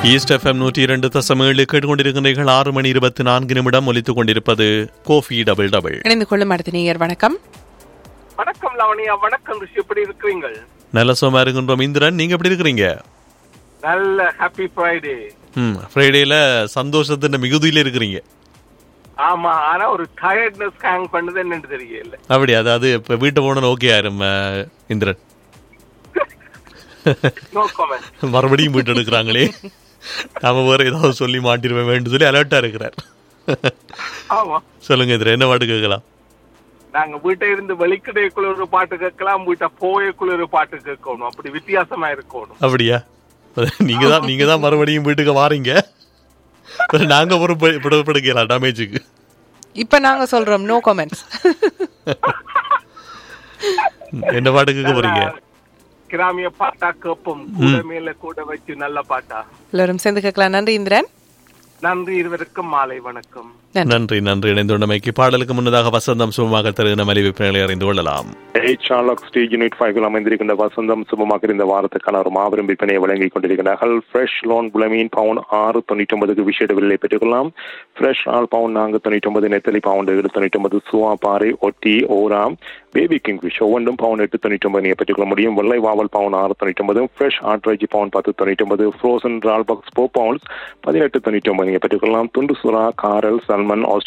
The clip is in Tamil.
ஈஸ்ட் எஃப்எம் நூற்றி இரண்டு தசம் ஏழு கேட்டுக்கொண்டிருக்கிறீர்கள் ஆறு மணி இருபத்தி நான்கு நிமிடம் ஒலித்துக் கொண்டிருப்பது கோஃபி டபுள் டபுள் இணைந்து கொள்ளும் அடுத்த நேயர் வணக்கம் வணக்கம் லவணியா வணக்கம் ரிஷி எப்படி இருக்கிறீங்க நல்ல சோமா இருக்கின்றோம் இந்திரன் நீங்க எப்படி இருக்கிறீங்க நல்ல ஹாப்பி ஃப்ரைடே ம் ஃப்ரைடேல சந்தோஷத்தின் மிகுதியில இருக்கிறீங்க ஆமா ஆனா ஒரு டயர்ட்னஸ் ஹேங் பண்ணது என்னன்னு தெரியல அப்படி அதாவது இப்ப வீட்டை போனோன்னு ஓகே ஆயிரும் அஹ், இந்திரன் நோ கமெண்ட் மறுபடியும் வீட்டு எடுக்கிறாங்களே நாம வேற ஏதாவது சொல்லி மாட்டிருவேன் வேண்டும் சொல்லி அலர்ட்டா இருக்கிறார் ஆமா சொல்லுங்க இந்திரன் என்ன பாட்டு கேட்கலாம் நாங்க வீட்டை இருந்து வெளிக்கடைக்குள்ள ஒரு பாட்டு கேட்கலாம் வீட்டை போயக்குள்ள ஒரு பாட்டு கேட்கணும் அப்படி வித்தியாசமா இருக்கணும் அப்படியா நீங்க தான் நீங்க தான் மறுபடியும் வீட்டுக்கு வாரீங்க அப்புறம் நாங்க பொறுப்பு பொறுப்பெடுக்கலாம் டேமேஜுக்கு இப்ப நாங்க சொல்றோம் நோ கமெண்ட்ஸ் என்ன பாட்டு கேட்க போறீங்க கிராமிய பாட்டா கேட்போம் கூட மேல கூட வச்சு நல்ல பாட்டா எல்லாரும் சேர்ந்து கேட்கலாம் நன்றி இந்திரன் நன்றி இருவருக்கும் மாலை வணக்கம் நன்றி நன்றி இணைந்துள்ளமைக்கு பாடலுக்கு முன்னதாக வசந்தம் சுகமாக தருகிற மலிவிப்பினை அறிந்து கொள்ளலாம் எயிட் ஷார்லாக் ஸ்டேஜ் யூனிட் ஃபைவ்ல அமைந்திருக்கின்ற வசந்தம் சுபமாக இந்த வாரத்துக்கான ஒரு மாபெரும் விற்பனையை வழங்கிக் கொண்டிருக்கிறார்கள் ஃப்ரெஷ் லோன் புலமீன் பவுன் ஆறு தொண்ணூற்றி ஒன்பதுக்கு விஷேட விலை பெற்றுக்கொள்ளலாம் ஃப்ரெஷ் ஆல் பவுன் நான்கு தொண்ணூற்றி ஒன்பது நெத்தலி பவுண்ட் ஏழு தொண்ணூற்றி ஒன்பது சுவா பாறை ஒட்டி ஓராம் பேபி கிங் ஃபிஷ் ஒவ்வொன்றும் பவுன் எட்டு தொண்ணூற்றி ஒன்பது நீங்கள் பெற்றுக்கொள்ள முடியும் வெள்ளை வாவல் பவுன் ஆறு தொண்ணூற்றி ஒன்பது ஃப்ரெஷ் ஆட்ரேஜி பவுன் பத்து தொண்ணூற்றி ஒன்பது ஃப்ரோசன் ரால் பாக்ஸ் ஃபோர் பவுண்ட்ஸ் பதினெட்டு தொண்ணூற்றி ஒன்பது நீங்கள் பெற்றுக்கொள்ளலாம் துண்டு சுறா காரல் சல்மன்